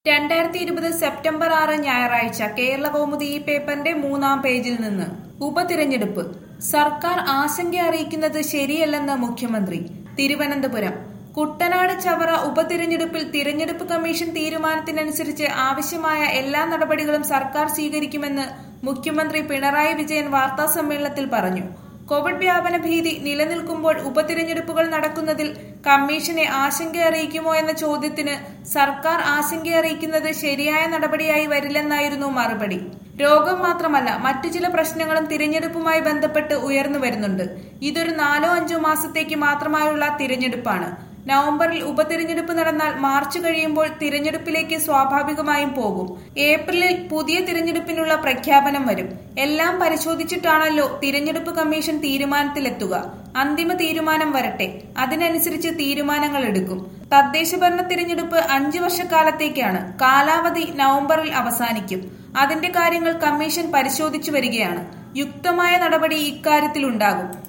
രണ്ടായിരത്തി ഇരുപത് സെപ്റ്റംബർ ആറ് ഞായറാഴ്ച കേരള കൗമുദി ഈ പേപ്പറിന്റെ മൂന്നാം പേജിൽ നിന്ന് ഉപതിരഞ്ഞെടുപ്പ് സർക്കാർ ആശങ്ക അറിയിക്കുന്നത് ശരിയല്ലെന്ന് മുഖ്യമന്ത്രി തിരുവനന്തപുരം കുട്ടനാട് ചവറ ഉപതിരഞ്ഞെടുപ്പിൽ തിരഞ്ഞെടുപ്പ് കമ്മീഷൻ തീരുമാനത്തിനനുസരിച്ച് ആവശ്യമായ എല്ലാ നടപടികളും സർക്കാർ സ്വീകരിക്കുമെന്ന് മുഖ്യമന്ത്രി പിണറായി വിജയൻ വാർത്താസമ്മേളനത്തിൽ പറഞ്ഞു കോവിഡ് വ്യാപന ഭീതി നിലനിൽക്കുമ്പോൾ ഉപതിരഞ്ഞെടുപ്പുകൾ നടക്കുന്നതിൽ കമ്മീഷനെ ആശങ്ക അറിയിക്കുമോ എന്ന ചോദ്യത്തിന് സർക്കാർ ആശങ്ക അറിയിക്കുന്നത് ശരിയായ നടപടിയായി വരില്ലെന്നായിരുന്നു മറുപടി രോഗം മാത്രമല്ല മറ്റു ചില പ്രശ്നങ്ങളും തിരഞ്ഞെടുപ്പുമായി ബന്ധപ്പെട്ട് ഉയർന്നു വരുന്നുണ്ട് ഇതൊരു നാലോ അഞ്ചോ മാസത്തേക്ക് മാത്രമായുള്ള തിരഞ്ഞെടുപ്പാണ് നവംബറിൽ ഉപതിരഞ്ഞെടുപ്പ് നടന്നാൽ മാർച്ച് കഴിയുമ്പോൾ തിരഞ്ഞെടുപ്പിലേക്ക് സ്വാഭാവികമായും പോകും ഏപ്രിലിൽ പുതിയ തിരഞ്ഞെടുപ്പിനുള്ള പ്രഖ്യാപനം വരും എല്ലാം പരിശോധിച്ചിട്ടാണല്ലോ തിരഞ്ഞെടുപ്പ് കമ്മീഷൻ തീരുമാനത്തിലെത്തുക അന്തിമ തീരുമാനം വരട്ടെ അതിനനുസരിച്ച് തീരുമാനങ്ങൾ എടുക്കും തദ്ദേശ ഭരണ തിരഞ്ഞെടുപ്പ് അഞ്ചു വർഷക്കാലത്തേക്കാണ് കാലാവധി നവംബറിൽ അവസാനിക്കും അതിന്റെ കാര്യങ്ങൾ കമ്മീഷൻ പരിശോധിച്ചു വരികയാണ് യുക്തമായ നടപടി ഇക്കാര്യത്തിലുണ്ടാകും